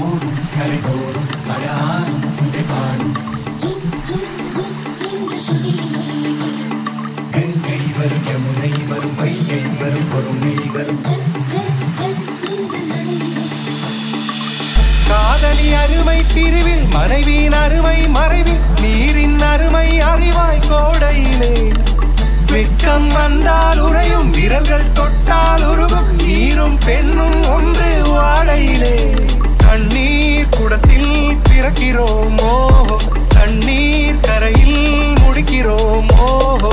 போதும் கரை போரும் மழாரும் இசை பாடும் ஜிம் ஜிம் ஜிம் என்ற சுதியிலே கங்கை வரும் யமுனை வரும் பையை வரும் பொறுமை வரும் ஜட் ஜட் ஜட் என்ற நடையிலே காதலி அருமை பிரிவில் மனைவியின் அருமை மறைவில் நீரின் அருமை அறிவாய் கோடையிலே வெட்கம் வந்தால் உறையும் விரல்கள் தொட்டால் உருகும் நீரும் பெண்ணும் ஒன்று வாடையிலே தண்ணீர் குடத்தில் பிறக்கிறோம் ஓஹோ தண்ணீர் கரையில் முடிக்கிறோம் ஓஹோ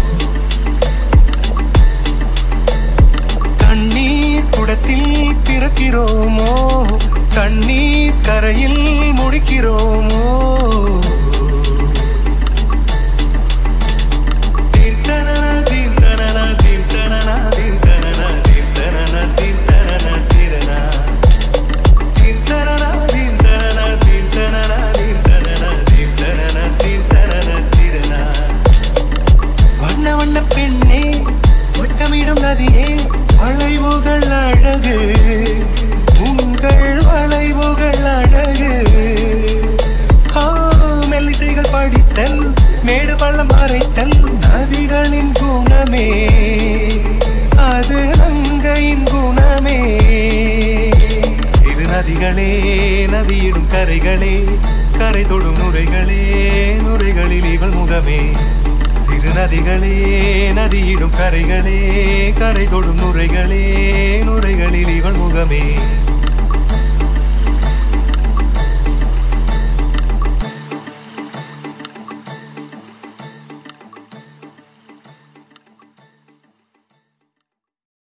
தண்ணீர் குடத்தில் பிறக்கிறோமோ தண்ணீர் கரையில் முடிக்கிறோமோ தீம் தனன, தீம் தனன, தீம் தனன, தீம் தனன, தீம் தனன, தீம் தனன, தீரனா. தீம் தனன, தீம் தனன, தீம் தனன, தீம் தனன, தீம் தனன, தீம் தனன, தீரனா. வண்ண வண்ண பெண்ணே வட்டமிடும் நதியே வளைவுகள் அழகு உங்கள் வளைவுகள் அழகு ஆ, மெல்லிசைகள் படித்தல் மேடு பள்ளம் அரைத்தல் நதிகளின் குணமே அது அங்கையின் குணமே சிறு நதிகளே நதியிடும் கரைகளே கரை தொடும் நுரைகளே நுரைகளில் இவள் முகமே சிறு நதிகளே நதியிடும் கரைகளே கரை தொடும் நுரைகளே நுரைகளில் இவள் முகமே